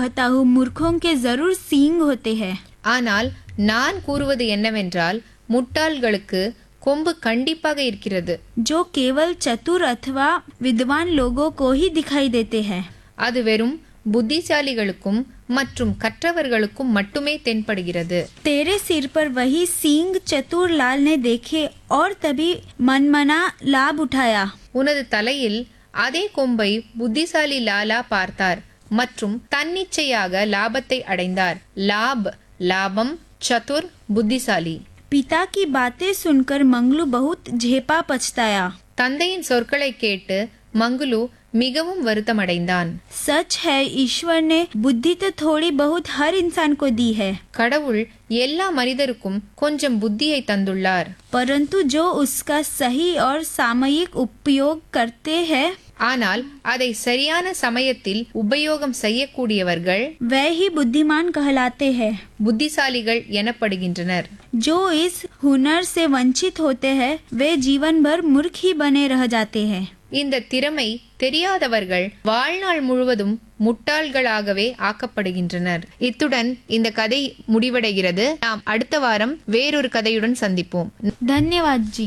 कहता हूँ मूर्खों के जरूर सींग होते हैं ஆனால் நான் கூறுவது என்னவென்றால் முட்டாள்களுக்கு கொம்பு கண்டிப்பாக இருக்கிறது जो केवल चतुर अथवा विद्वान लोगों को ही दिखाई देते हैं அது வெறும் புத்திசாலிகளுக்கும் மற்றும் கற்றவர்களுக்கும் மட்டுமே தென்படுகிறது तेरे सिर पर वही सींग चतुर लाल ने देखे और तभी मनमना लाभ उठाया உனது தலையில் அதே கொம்பை புத்திசாலி லாலா பார்த்தார் மற்றும் தன்னிச்சையாக லாபத்தை அடைந்தார் லாப் லாபம் சதுர் புத்திசாலி पिता की बातें सुनकर मंगलू बहुत झेपा पछताया தந்தையின் சொற்களை கேட்டு மங்குலு மிகவும் வருத்தமடைந்தான் सच है ईश्वर ने बुद्धि तो थोड़ी बहुत हर इंसान को दी है கடவுள் எல்லா மனிதருக்கும் கொஞ்சம் புத்தியை தந்துள்ளார் परंतु जो उसका सही और सामयिक उपयोग करते हैं ஆனால் அதை சரியான சமயத்தில் உபயோகம் செய்யக்கூடியவர்கள் वे ही बुद्धिमान कहलाते हैं புத்திசாலிகள் எனப்படுகின்றனர் जो इस हुनर से वंचित होते हैं वे जीवन भर मूर्ख ही बने रह जाते हैं இந்த திறமை தெரியாதவர்கள் வாழ்நாள் முழுவதும் முட்டாள்களாகவே ஆக்கப்படுகின்றனர் இத்துடன் இந்த கதை முடிவடைகிறது நாம் அடுத்த வாரம் வேறொரு கதையுடன் சந்திப்போம் धन्यवाद जी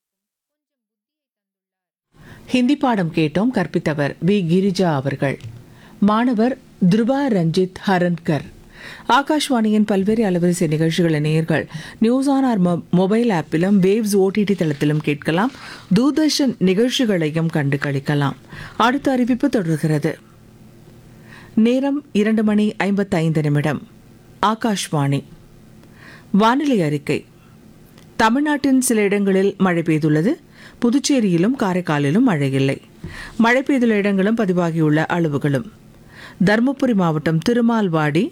ஹிந்தி பாடம் கேட்டோம் கற்பித்தவர் வி கிரிஜா அவர்கள் மாணவர் துருவா ரஞ்சித் ஹரன்கர் ஆகாஷ்வாணியின் பல்வேறு அலைவரிசை நிகழ்ச்சிகளை நேயர்கள் நியூஸ் ஆன் ஆர் மொபைல் ஆப்பிலும் வேவ்ஸ் ஓடிடி தளத்திலும் கேட்கலாம் தூர்தர்ஷன் நிகழ்ச்சிகளையும் கண்டு களிக்கலாம் அடுத்த அறிவிப்பு தொடர்கிறது நேரம் இரண்டு மணி ஐம்பத்தைந்து நிமிடம் ஆகாஷ்வாணி வானிலை அறிக்கை தமிழ்நாட்டின் சில இடங்களில் மழை பெய்துள்ளது புதுச்சேரியிலும் காரைக்காலிலும் மழை இல்லை மழை பெய்துள்ள இடங்களும் பதிவாகியுள்ள அளவுகளும் தருமபுரி மாவட்டம் திருமால்வாடி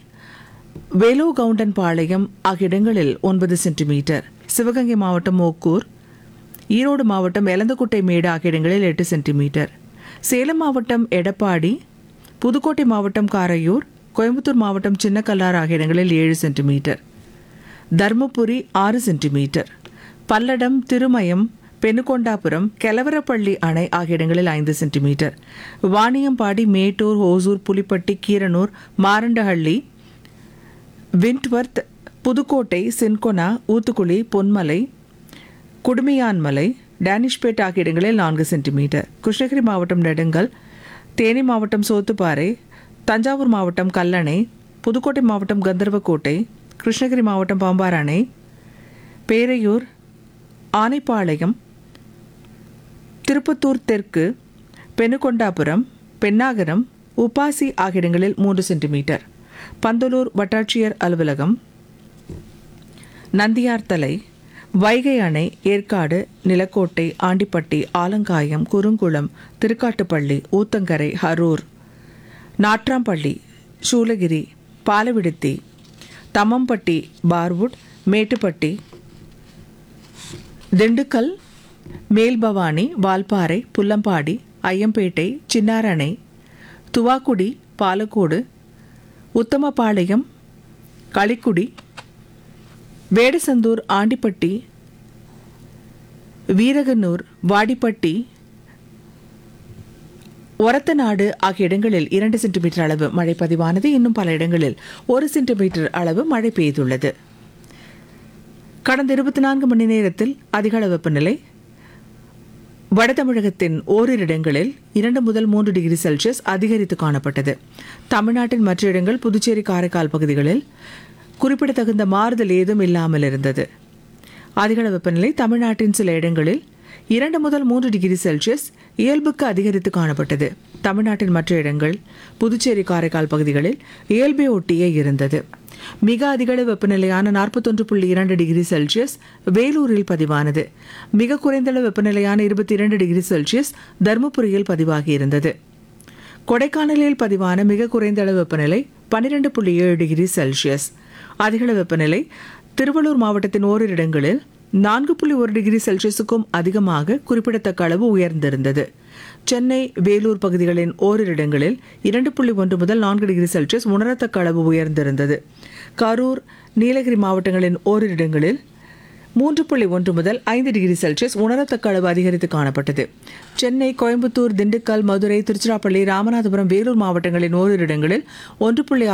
வேலோகவுண்டன் ஆகிய இடங்களில் ஒன்பது சென்டிமீட்டர் சிவகங்கை மாவட்டம் ஓக்கூர் ஈரோடு மாவட்டம் எலந்தக்குட்டை மேடு ஆகிய இடங்களில் எட்டு சென்டிமீட்டர் சேலம் மாவட்டம் எடப்பாடி புதுக்கோட்டை மாவட்டம் காரையூர் கோயம்புத்தூர் மாவட்டம் சின்னக்கல்லார் ஆகிய இடங்களில் ஏழு சென்டிமீட்டர் தர்மபுரி ஆறு சென்டிமீட்டர் பல்லடம் திருமயம் பெனுகொண்டாபுரம் கெலவரப்பள்ளி அணை ஆகிய இடங்களில் ஐந்து centimetre Vaniyambadi Mettur Hosur Pulipatti Keeranur Marandahalli Windworth Pudukkottai Cinchona Uthukuli Ponmalai Kudumiyanmalai Danishpet ஆகிய இடங்களில் நான்கு சென்டிமீட்டர் கிருஷ்ணகிரி மாவட்டம் நெடுங்கல் தேனி மாவட்டம் சோத்துப்பாறை தஞ்சாவூர் மாவட்டம் கல்லணை புதுக்கோட்டை மாவட்டம் கந்தர்வக்கோட்டை கிருஷ்ணகிரி மாவட்டம் பாம்பார் அணை பேரையூர் ஆனைப்பாளையம் திருப்பத்தூர் தெற்கு பெனுகொண்டாபுரம் பென்னாகரம் உப்பாசி ஆகிய இடங்களில் மூன்று சென்டிமீட்டர் பந்தலூர் வட்டாட்சியர் அலுவலகம் நந்தியார்த்தலை வைகை அணை ஏற்காடு நிலக்கோட்டை ஆண்டிப்பட்டி ஆலங்காயம் குறுங்குளம் திருக்காட்டுப்பள்ளி ஊத்தங்கரை அரூர் நாட்ராம்பள்ளி சூளகிரி பாலவிடுத்தி தம்மம்பட்டி பார்வுட் மேட்டுப்பட்டி திண்டுக்கல் மேல்பவானி வால்பாறை புல்லம்பாடி ஐயம்பேட்டை சின்னாரணை துவாக்குடி பாலக்கோடு உத்தமபாளையம் களிக்குடி வேடசந்தூர் ஆண்டிப்பட்டி வீரகனூர் வாடிப்பட்டி ஒரத்தநாடு ஆகிய இடங்களில் இரண்டு சென்டிமீட்டர் அளவு மழை பதிவானது இன்னும் பல இடங்களில் ஒரு சென்டிமீட்டர் அளவு மழை பெய்துள்ளது கடந்த இருபத்தி நான்கு மணி நேரத்தில் அதிகள வெப்பநிலை வட தமிழகத்தின் ஓரிரு இடங்களில் இரண்டு முதல் மூன்று டிகிரி செல்சியஸ் அதிகரித்து காணப்பட்டது தமிழ்நாட்டின் மற்ற இடங்கள் புதுச்சேரி காரைக்கால் பகுதிகளில் குறிப்பிடத்தகுந்த மாறுதல் ஏதும் இல்லாமல் இருந்தது அதிகள வெப்பநிலை தமிழ்நாட்டின் சில இடங்களில் இரண்டு முதல் மூன்று டிகிரி செல்சியஸ் இயல்புக்கு அதிகரித்து காணப்பட்டது தமிழ்நாட்டின் மற்ற இடங்கள் புதுச்சேரி காரைக்கால் பகுதிகளில் இயல்பை ஒட்டியே இருந்தது மிக அதிகளவு வெப்பநிலையான நாற்பத்தொன்று புள்ளி இரண்டு டிகிரி செல்சியஸ் வேலூரில் பதிவானது மிக குறைந்தளவு வெப்பநிலையான இருபத்தி இரண்டு டிகிரி செல்சியஸ் தருமபுரியில் பதிவாகியிருந்தது கொடைக்கானலில் பதிவான மிக குறைந்த அளவு வெப்பநிலை பன்னிரண்டு புள்ளி ஏழு டிகிரி செல்சியஸ் அதிகளவு வெப்பநிலை திருவள்ளூர் மாவட்டத்தின் ஓரிரு இடங்களில் நான்கு புள்ளி ஒரு டிகிரி செல்சியஸுக்கும் அதிகமாக குறிப்பிடத்தக்க அளவு உயர்ந்திருந்தது சென்னை வேலூர் பகுதிகளின் ஓரிரு இடங்களில் இரண்டு புள்ளி ஒன்று முதல் நான்கு டிகிரி செல்சியஸ் உணரத்தக்க அளவு உயர்ந்திருந்தது கரூர் நீலகிரி மாவட்டங்களின் ஓரிரு இடங்களில் மூன்று புள்ளி ஒன்று முதல் ஐந்து டிகிரி செல்சியஸ் உணரத்தக்க அளவு அதிகரித்து காணப்பட்டது சென்னை கோயம்புத்தூர் திண்டுக்கல் மதுரை திருச்சிராப்பள்ளி ராமநாதபுரம் வேலூர் மாவட்டங்களின் ஓரிரு இடங்களில் ஒன்று புள்ளி